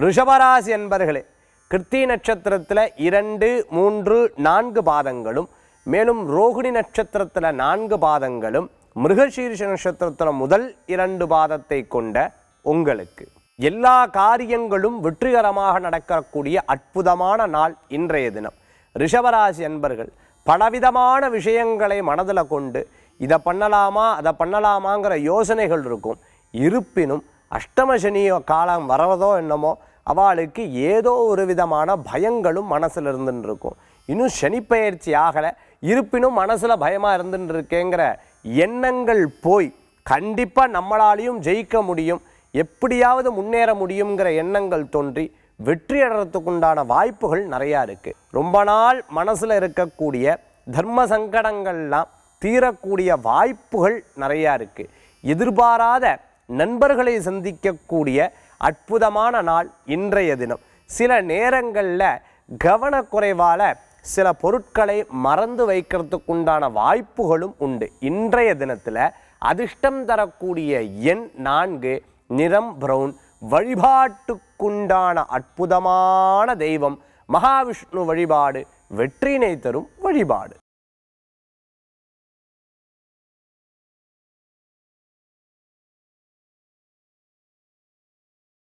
ரிஷபராசி என்பர்களே கிருத்தி நட்சத்திரத்தில் இரண்டு மூன்று நான்கு பாதங்களும் மேலும் ரோகிணி நட்சத்திரத்தில் நான்கு பாதங்களும் மிருகசீரிஷ நட்சத்திரத்தில் முதல் இரண்டு பாதத்தை கொண்ட உங்களுக்கு எல்லா காரியங்களும் வெற்றிகரமாக நடக்கக்கூடிய அற்புதமான நாள் இன்றைய தினம் ரிஷபராசி அன்பர்கள் பலவிதமான விஷயங்களை மனதில் கொண்டு இதை பண்ணலாமா அதை பண்ணலாமாங்கிற யோசனைகள் இருக்கும் இருப்பினும் அஷ்டமசனி காலம் வரவதோ என்னமோ அவளுக்கு ஏதோ ஒரு விதமான பயங்களும் மனசில் இருந்துன்னு இருக்கும் இன்னும் சனிப்பெயர்ச்சி ஆகலை இருப்பினும் மனசில் பயமாக இருந்துட்டு இருக்கேங்கிற எண்ணங்கள் போய் கண்டிப்பாக நம்மளாலையும் ஜெயிக்க முடியும் எப்படியாவது முன்னேற முடியுங்கிற எண்ணங்கள் தோன்றி வெற்றி அடைறதுக்குண்டான வாய்ப்புகள் நிறையா இருக்குது ரொம்ப நாள் மனசில் இருக்கக்கூடிய தர்ம சங்கடங்கள்லாம் தீரக்கூடிய வாய்ப்புகள் நிறையா இருக்குது எதிர்பாராத நண்பர்களை சந்திக்கக்கூடிய அற்புதமான நாள் இன்றைய தினம் சில நேரங்களில் கவனக்குறைவால் சில பொருட்களை மறந்து வைக்கிறதுக்குண்டான வாய்ப்புகளும் உண்டு இன்றைய தினத்தில் அதிர்ஷ்டம் தரக்கூடிய எண் நான்கு நிறம் பிரவுன் வழிபாட்டுக்குண்டான அற்புதமான தெய்வம் மகாவிஷ்ணு வழிபாடு வெற்றினை தரும் வழிபாடு